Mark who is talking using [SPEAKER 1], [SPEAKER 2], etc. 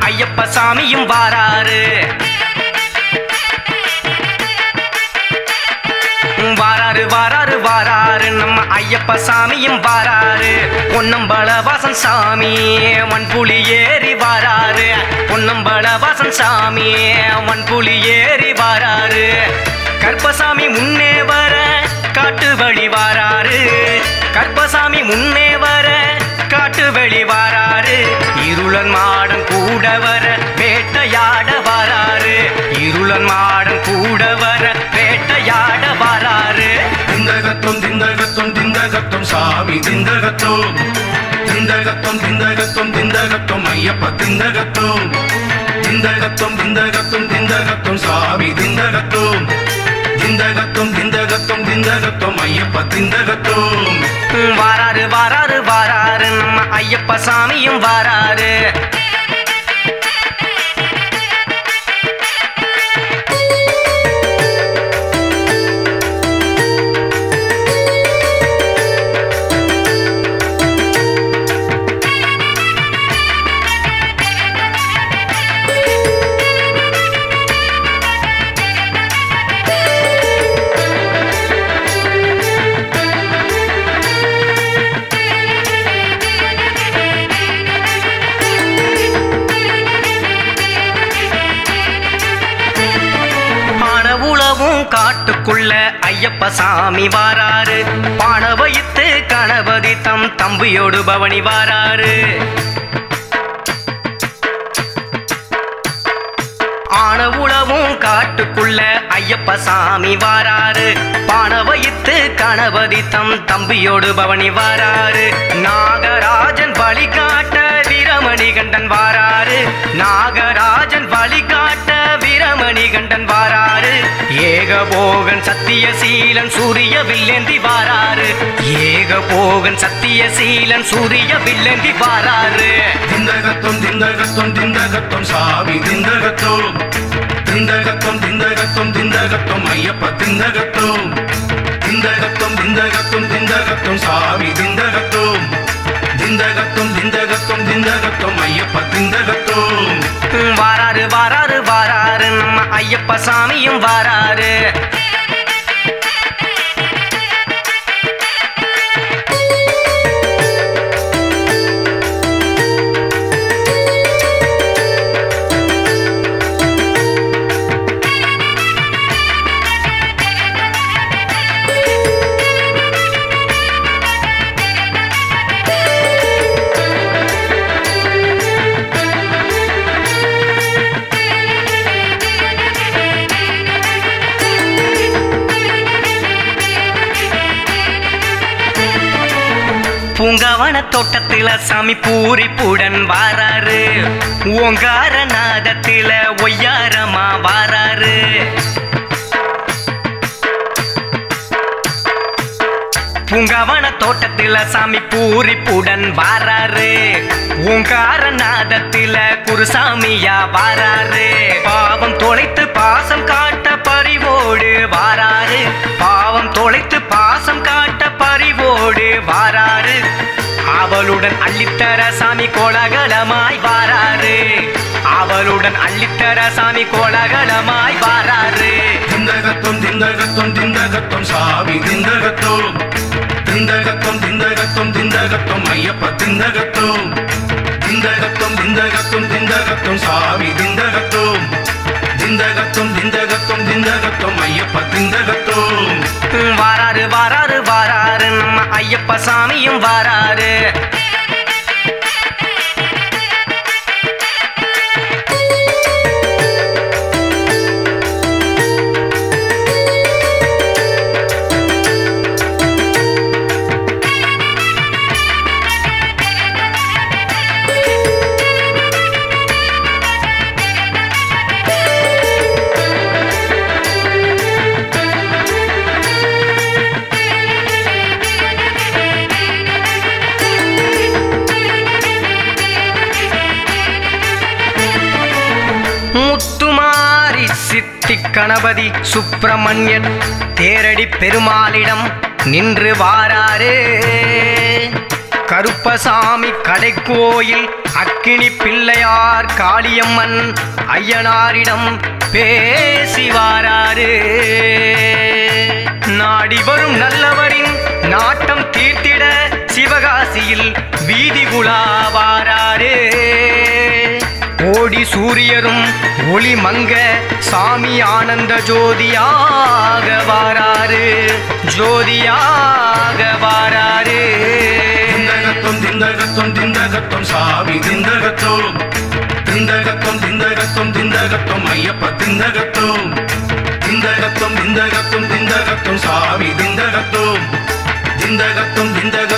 [SPEAKER 1] ஐயப்ப சாமியும் வாராரு வாராரு வாராரு வாராரு நம்ம ஐயப்ப சாமியும் வாராரு பொன்னம்பல வாசன் சாமி மண்புலி ஏறி வாராரு பொன்னம்பல வாசன் சாமி மண்புலி ஏறி வாராரு கற்பசாமி முன்னே வர காட்டு வழி வாராரு கற்பசாமி முன்னே வர காட்டு வெளி வாராரு இருளன் மாடன் கூட வர வேட்டையாட வாராரு இருளன் மாடன் கூட வர வேட்டையாட வாராரு
[SPEAKER 2] திந்தகத்தும் திந்தகத்தும் திந்தகத்தும் சாமி திந்தகத்தும் திந்தகத்தும் திந்தகத்தும் திந்தகத்தும் ஐயப்ப திந்தகத்தும் திந்தகத்தும் திந்தகத்தும் திந்தகத்தும் சாமி திந்தகத்தும் திந்தகத்தும் திந்தகத்தும் திந்தகத்தும் ஐயப்ப திந்தகத்தும்
[SPEAKER 1] ம், வாராரு வாராரு வாராரு நம்ம ஐயப்ப சாமியும் வாராரு பான உளவும் காட்டுக்குள்ள ஐயப்ப சாமி வாராரு பான வைத்து கணபதி தம் தம்பியோடு பவனி வாராரு ஆன உளவும் காட்டுக்குள்ள ஐயப்ப சாமி வாராரு பான வைத்து கணபதி தம் தம்பியோடு பவனி வாராரு நாகராஜன் வழிகாட்ட வீரமணிகண்டன் வாராரு நாகராஜன் வழிகாட்ட வீரமணிகண்டன் வாராரு ஏகபோகன் சத்தியசீலன் சூரிய வில்லேந்தி வாராரு ஏகபோகன் சத்தியசீலன் சூரிய வில்லேந்தி வாராரு
[SPEAKER 2] திந்தகத்தும் திந்தகத்தும் திந்தகத்தும் சாமி திந்தகத்தும் திந்தகத்தும் திந்தகத்தும் திந்தகத்தும் ஐயப்ப திந்தகத்தும் திந்தகத்தும் திந்தகத்தும் திந்தகத்தும் சாமி திந்தகத்தும் திந்தகத்தும் திந்தகத்தும் திந்தகத்தும் ஐயப்ப திந்தகத்தும்
[SPEAKER 1] ம், வாராரு வாராரு வாராரு நம்ம ஐயப்ப சாமியும் வாராரு பூங்காவன தோட்டத்தில சாமி பூரிப்புடன் வாராரு ஓங்கார நாதத்தில ஒய்யாரமா வாராரு பூங்காவன தோட்டத்தில சாமி பூரிப்புடன் வாராரு ஓங்கார நாதத்தில குருசாமியா வாராரு பாவம் தொலைத்து பாசம் காட்ட பறிவோடு வாராரு பாவம் தொலைத்து பாசம் காட்ட பறிவோடு வாராரு அவளுடன் அள்ளித்தர சாமி கோலாகலமாய் வாராரு அவளுடன் அள்ளித்தர சாமி கோலாகலமாய் வாராரு
[SPEAKER 2] திந்தகத்தும் திந்தகத்தும் திந்தகத்தும் சாமி திந்தகத்தும் திந்தகத்தும் திந்தகத்தும் திந்தகத்தும் ஐயப்ப திந்தகத்தும் திந்தகத்தும் திந்தகத்தும் திந்தகத்தும் சாமி திந்தகத்தும் திந்தகத்தும் திந்தகத்தும் திந்தகத்தும் ஐயப்ப திந்தகத்தும்
[SPEAKER 1] ம், வாராரு வாராரு வாராரு நம்ம ஐயப்ப சாமியும் வாராரு முத்துமாரி சித்தி கணபதி சுப்பிரமணியன் தேரடி பெருமாளிடம் நின்று வாராரு கருப்பசாமி கடைக்கோயில் அக்கினி பிள்ளையார் காளியம்மன் ஐயனாரிடம் பேசி வாராரு நாடி வரும் நல்லவரின் நாட்டம் தீர்த்திட சிவகாசியில் வீதி உலாவாராரு ஓடி சூரியரும் ஒளி மங்க சாமி ஆனந்த ஜோதியாக வாராரு ஜோதியாக வாராரு
[SPEAKER 2] திந்தகத்தும் திந்தகத்தும் திந்தகத்தும் சாமி திந்தகத்தும் திந்தகத்தும் திந்தகத்தும் திந்தகத்தும் ஐயப்ப திந்தகத்தும் திந்தகத்தும் திந்தகத்தும் திந்தகத்தும் சாமி திந்தகத்தும் திந்தகத்தும் திந்தகத்தும்